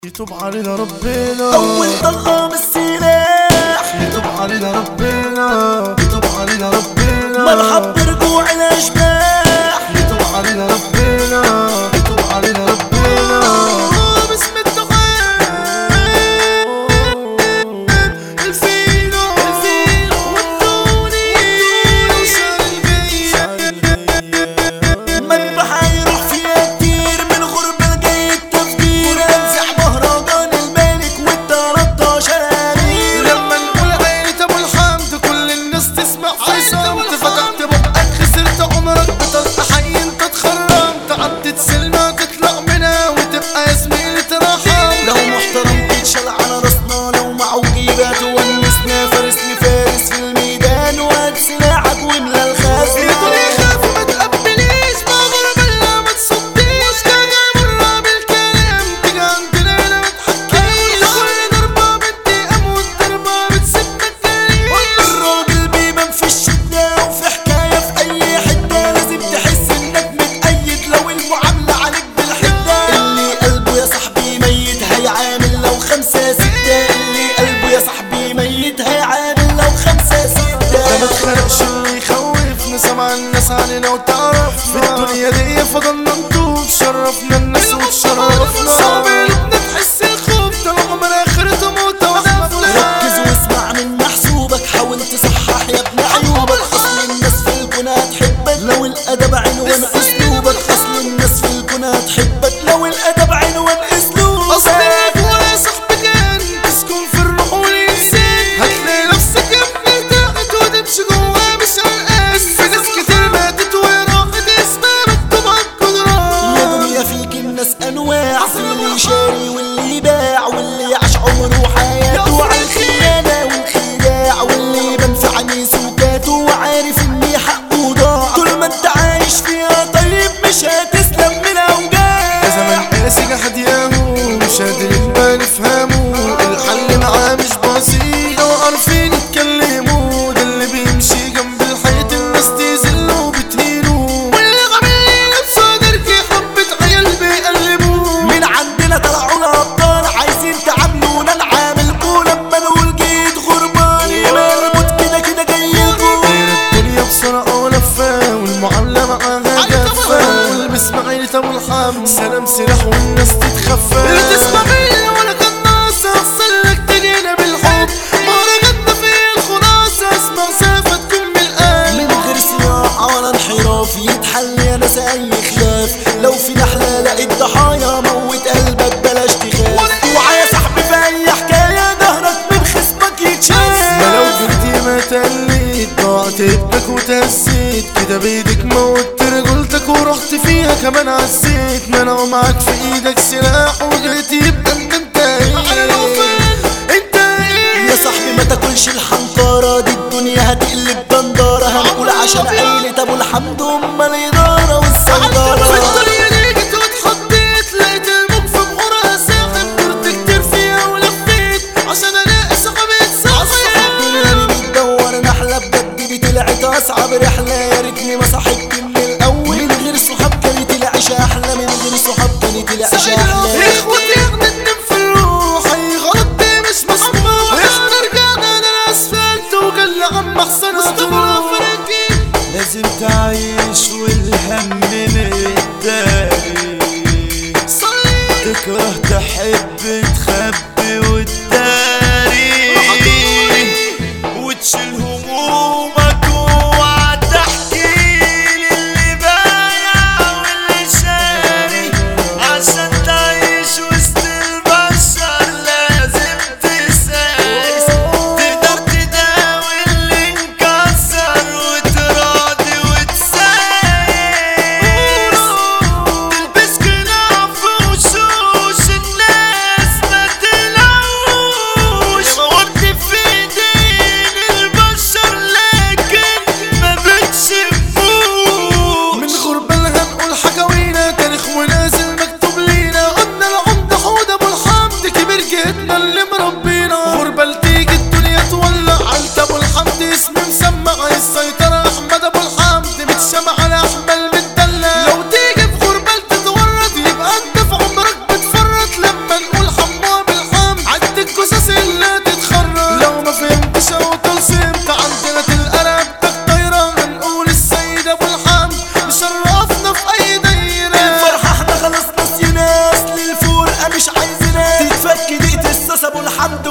يتوب علينا ربنا أول طلقة من السلاح يتوب علينا ربنا يتوب علينا ربنا مرحب برجوع الأشباح يتوب علينا ربنا يتوب علينا ربنا باسم الدخان الفينو والدوني مذبح هيروح فيها كتير من غربة جاي التفكير انزع مهرجان الملك والتلاتاشر امير لما نقول عيلة ابو الحمد كل الناس تسمع في صمت فتحت بقك خسرت عمرك بطلت حي انت اتخرمت عدت سلمة تطلع منها وتبقى يا زميلي ترحم لو محترم تتشال على راسنا لو معه جيبات ونسنا فارس لفارس في الميدان وهات سلاحك واملى يا الخزنة دنيا خاف ما تقبليش ما غرب الا ما تصديش كان مرة بالكلام تيجي عندنا هنا ما تحكيش كل ضربة بانتقام والضربة بتسب الدليل الراجل بيبان في الشدة وفي حكاية في أي حتة لازم تحس إنك متأيد لو المعاملة عليك بالحدة اللي قلبه يا صاحبي ميت هيعامل لو خمسة ستة اللي قلبه يا صاحبي ميت هيعامل لو خمسة ده ما ستة تخرقش اللي يخوفنا سمع الناس علينا وتعرف في الدنيا دي فضلنا نطوف شرفنا الناس وتشرفنا صعب قلوبنا تحس الخوف ده العمر اخرته موت ركز واسمع من محسوبك حاول تصحح يا ابن عيوبك اصل الناس في الكون هتحبك لو الادب عنوان اسلوبك اصل الناس في الكون هتحبك لو الادب عنوان اسلوبك اصلك ولا صاحبك انت تسكن في الروح والانسان هتلاقي نفسك يا ابني تاخد وتمشي جوا مش قلقان في ناس كتير ماتت وراحت اسمها مكتوب على الجدران يا دنيا فيك الناس انواع في اللي شاري واللي باع واللي عاش عمره وحياته على الخيانه والخداع واللي يبان في عينيه سوكاته وعارف ان حقه ضاع طول ما انت عايش فيها طيب مش هتسلم من اوجاع يا زمان قاسي جحد ياهو مش قادر يبقى نفهمه الحل معاه مش بسيط لو عارفين يتكلموا ده اللي بيمشي جنب الحيط الناس تذله وبتهينه واللي غبي نفسه دركي حبة عيال بيقلبوه من عندنا طلعوا الابطال عايزين تعاملونا نعاملكوا لما نقول جيت غربان يبقى الموت كده كده جايلكوا غير الدنيا بسرعة ولفة والمعاملة معاها جافة والبس معايلة ابو الحمد سلام سلاح والناس تتخفى لا تسمع مني ولا قناصة احسن لك تجينا بالحب مهرجاننا فيه الخلاصة اسمع سافة تكون من القلب من غير صياعة ولا انحراف يتحل يا ناس اي خلاف لو في نحلة لقيت ضحايا موت قلبك بلاش تخاف اوعى يا صاحبي في اي حكاية ظهرك من خصمك يتشاف ما لو جريتي ما تقليت ضاعت ابنك وتهزيت كده بايدك موت رجولتك ورحت فيها كمان عزيت منعوا معاك في ايدك سلاح وجريت يبقى انت انت انت يا صاحبي ما تاكلش الحنطرة دي الدنيا هتقلب دندرة هنقول عشان عيلة ابو الحمد هم الإدارة والسيطرة في الدنيا دي جيت واتخضيت لقيت الموج في بحورها ساخن كنت كتير فيها ولفيت عشان الاقي صاحبي اتصاحب الدنيا دي بتدور نحلة بجد دي طلعت أصعب رحلة يا ريتني ما صاحبت من الأول من غير صحاب كانت العيشة أحلى من غير صحاب كانت العيشة أحلى اخوتي اغنتني في الروح اي غلط دي مش مسموح احنا رجعنا للاسفلت وقال عم احسن استغرب لازم تعيش والهم متداري تكره تحب تخبي وتداري وتشيل همومك واوعى تحكي للي بايع واللي شاري عشان تعيش وسط البشر لازم تساري تقدر تداوي اللي انكسر وتراضي وتسايس تلبس قناع في وشوش الناس ما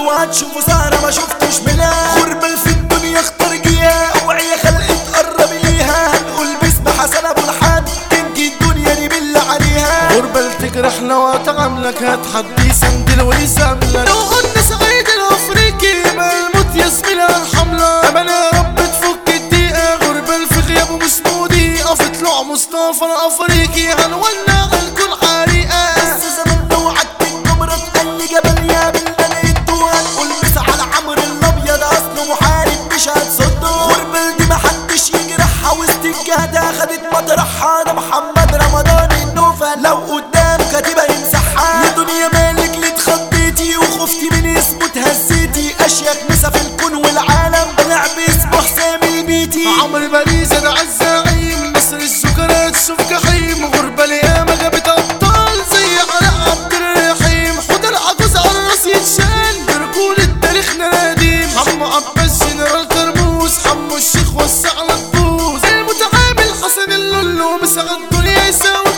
وهتشوفوا سهرة ما شفتش منها غربة في الدنيا اختار جيها اوعي يا خلق تقرب ليها هنقول باسم حسن ابو الحاج تنجي الدنيا دي بالله عليها غربة تجرح لو هتعاملك هتحدي سندل ويساملك لو قلنا سعيد الافريقي ما الموت يسمي الحملة امان يا رب تفك الدقيقة غربة في غيابه مش مودي اطلع مصطفى الافريقي هنولع الكل حريقة بس زمان لو عدت الجمرة تقل جبل يا بالله لقيته هنقول بس على عمرو الابيض اصله محارب مش هتصده غربة دي محدش يجرحها وسط الجهد اخدت مطرحها ده محمد رمضان النوفل لو قدام كاتبها يمسحها يا دنيا مالك اللي اتخضيتي وخفتي من اسمه اتهزيتي اشيك مسا في الكون والعالم طلع باسمه حسام البيتي عمرو باريس ده عالزعيم مصر السكرات شوف جحيم غربة الياما جابت ابطال زي علاء عبد الرحيم حوض العجوز على الراس يتشال برجولة تاريخنا قديم حمو عباس جنرال ترموز حمو الشيخ وسع لك بوز المتعامل حسن اللولو مسع الدنيا يساوي